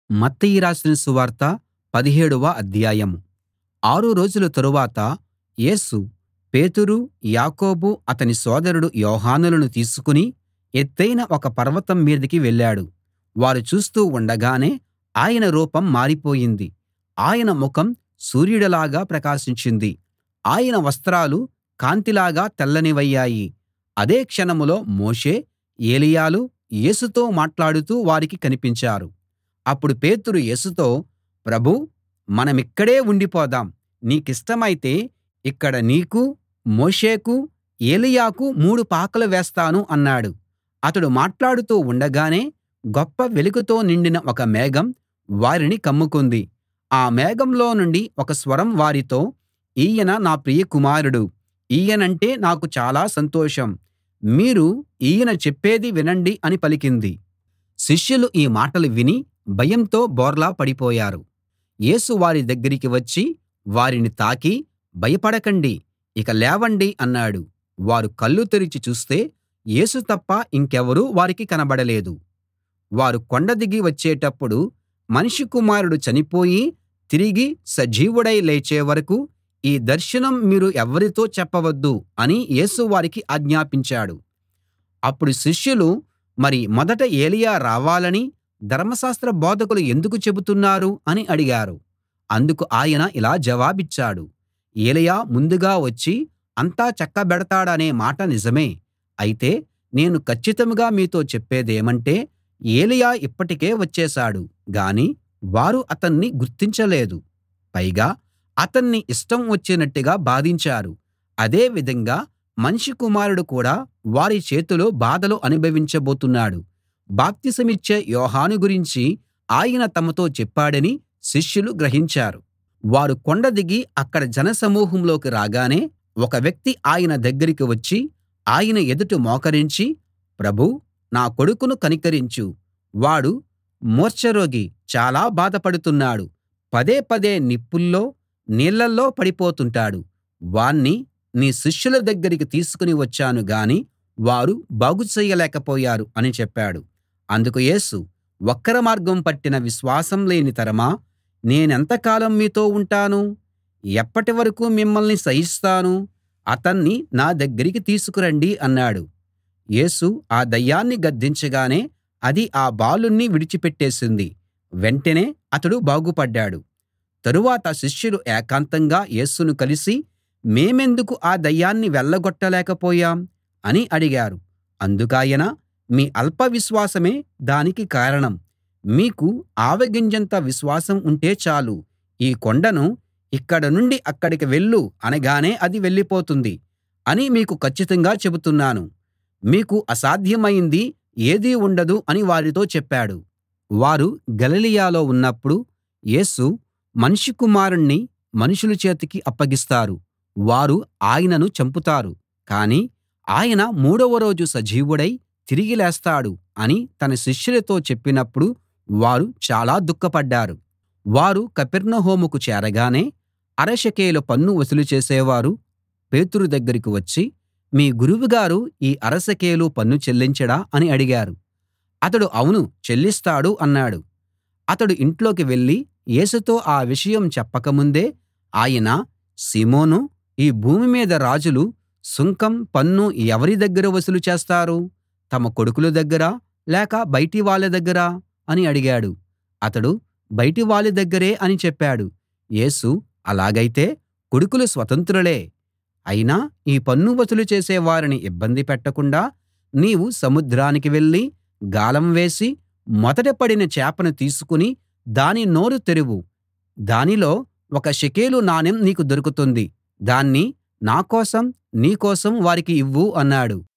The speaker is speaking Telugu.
మత్తయి రాసిన సువార్త పదిహేడవ అధ్యాయం ఆరు రోజుల తరువాత యేసు పేతురు యాకోబు అతని సోదరుడు యోహానులను తీసుకుని ఎత్తయిన ఒక పర్వతం మీదికి వెళ్ళాడు వారు చూస్తూ ఉండగానే ఆయన రూపం మారిపోయింది ఆయన ముఖం సూర్యుడిలాగా ప్రకాశించింది ఆయన వస్త్రాలు కాంతిలాగా తెల్లనివయ్యాయి అదే క్షణంలో మోషే ఏలీయాలు యేసుతో మాట్లాడుతూ వారికి కనిపించారు అప్పుడు పేతురు యేసుతో ప్రభూ మనమిక్కడే ఉండిపోదాం నీకిష్టమైతే ఇక్కడ నీకూ మోషేకూ ఏలీయాకూ మూడు పాకలు వేస్తాను అన్నాడు అతడు మాట్లాడుతూ ఉండగానే గొప్ప వెలుగుతో నిండిన ఒక మేఘం వారిని కమ్ముకుంది ఆ మేఘంలో నుండి ఒక స్వరం వారితో ఈయన నా ప్రియ కుమారుడు ఈయనంటే నాకు చాలా సంతోషం మీరు ఈయన చెప్పేది వినండి అని పలికింది శిష్యులు ఈ మాటలు విని భయంతో బోర్లా పడిపోయారు యేసు వారి దగ్గరికి వచ్చి వారిని తాకి భయపడకండి ఇక లేవండి అన్నాడు వారు కళ్ళు తెరిచి చూస్తే యేసు తప్ప ఇంకెవరూ వారికి కనబడలేదు వారు కొండ దిగి వచ్చేటప్పుడు మనుష్య కుమారుడు చనిపోయి తిరిగి సజీవుడై లేచే వరకూ ఈ దర్శనం మీరు ఎవ్వరితో చెప్పవద్దు అని యేసు వారికి ఆజ్ఞాపించాడు అప్పుడు శిష్యులు మరి మొదట ఏలీయా రావాలని ధర్మశాస్త్ర బోధకులు ఎందుకు చెబుతున్నారు అని అడిగారు అందుకు ఆయన ఇలా జవాబిచ్చాడు ఏలీయా ముందుగా వచ్చి అంతా చక్కబెడతాడనే మాట నిజమే అయితే నేను కచ్చితంగా మీతో చెప్పేదేమంటే ఏలీయా ఇప్పటికే వచ్చేశాడు గాని వారు అతన్ని గుర్తించలేదు పైగా అతన్ని ఇష్టం వచ్చినట్టుగా బాధించారు అదే విధంగా మనుష్య కుమారుడు కూడా వారి చేతిలో బాధలు అనుభవించబోతున్నాడు బాప్తిసమిచ్చే యోహాను గురించి ఆయన తమతో చెప్పాడని శిష్యులు గ్రహించారు వారు కొండ దిగి అక్కడ జనసమూహంలోకి రాగానే ఒక వ్యక్తి ఆయన దగ్గరికి వచ్చి ఆయన ఎదుట మోకరించి ప్రభూ నా కొడుకును కనికరించు వాడు మూర్ఛరోగి చాలా బాధపడుతున్నాడు పదే పదే నిప్పుల్లో నీళ్ళల్లో పడిపోతుంటాడు వాణ్ణి నీ శిష్యుల దగ్గరికి తీసుకుని వచ్చాను గాని వారు బాగు చెయ్యలేకపోయారు అని చెప్పాడు అందుకు యేసు వక్ర మార్గం పట్టిన విశ్వాసం లేని తరమా నేనెంతకాలం మీతో ఉంటాను ఎప్పటి వరకూ మిమ్మల్ని సహిస్తాను అతన్ని నా దగ్గరికి తీసుకురండి అన్నాడు యేసు ఆ దయ్యాన్ని గద్దించగానే అది ఆ బాలుణ్ణి విడిచిపెట్టేసింది వెంటనే అతడు బాగుపడ్డాడు తరువాత శిష్యులు ఏకాంతంగా యేసును కలిసి మేమెందుకు ఆ దయ్యాన్ని వెళ్ళగొట్టలేకపోయాం అని అడిగారు అందుకాయన మీ అల్ప విశ్వాసమే దానికి కారణం మీకు ఆవగింజంత విశ్వాసం ఉంటే చాలు ఈ కొండను ఇక్కడ నుండి అక్కడికి వెళ్ళు అనగానే అది వెళ్ళిపోతుంది అని మీకు కచ్చితంగా చెబుతున్నాను మీకు అసాధ్యమైంది ఏదీ ఉండదు అని వారితో చెప్పాడు వారు గలిలయలో ఉన్నప్పుడు యేసు మనుష్య కుమారుణ్ణి మనుషుల చేతికి అప్పగిస్తారు వారు ఆయనను చంపుతారు కానీ ఆయన మూడవ రోజు సజీవుడై తిరిగి లేస్తాడు అని తన శిష్యులతో చెప్పినప్పుడు వారు చాలా దుఃఖపడ్డారు వారు కపెర్నహూముకు చేరగానే అర షెకెలు పన్ను వసూలు చేసేవారు పేతురు దగ్గరికి వచ్చి మీ గురువుగారు ఈ అర షెకెలు పన్ను చెల్లించడా అని అడిగారు అతడు అవును చెల్లిస్తాడు అన్నాడు అతడు ఇంట్లోకి వెళ్ళి యేసుతో ఆ విషయం చెప్పకముందే ఆయన సీమోనూ ఈ భూమి మీద రాజులు సుంకం పన్ను ఎవరి దగ్గర వసూలు చేస్తారు తమ కొడుకుల దగ్గరా లేక బయటి వాళ్ళ దగ్గరా అని అడిగాడు అతడు బయటి వాళ్ళ దగ్గరే అని చెప్పాడు యేసు అలాగైతే కొడుకులు స్వతంత్రులే అయినా ఈ పన్ను వసూలు చేసే వారిని ఇబ్బంది పెట్టకుండా నీవు సముద్రానికి వెళ్ళి గాలం వేసి మొదట పడిన చేపను తీసుకుని దాని నోరు తెరువు దానిలో ఒక షెకెలు నాణెం నీకు దొరుకుతుంది దాన్ని నా కోసం నీ కోసం వారికి ఇవ్వు అన్నాడు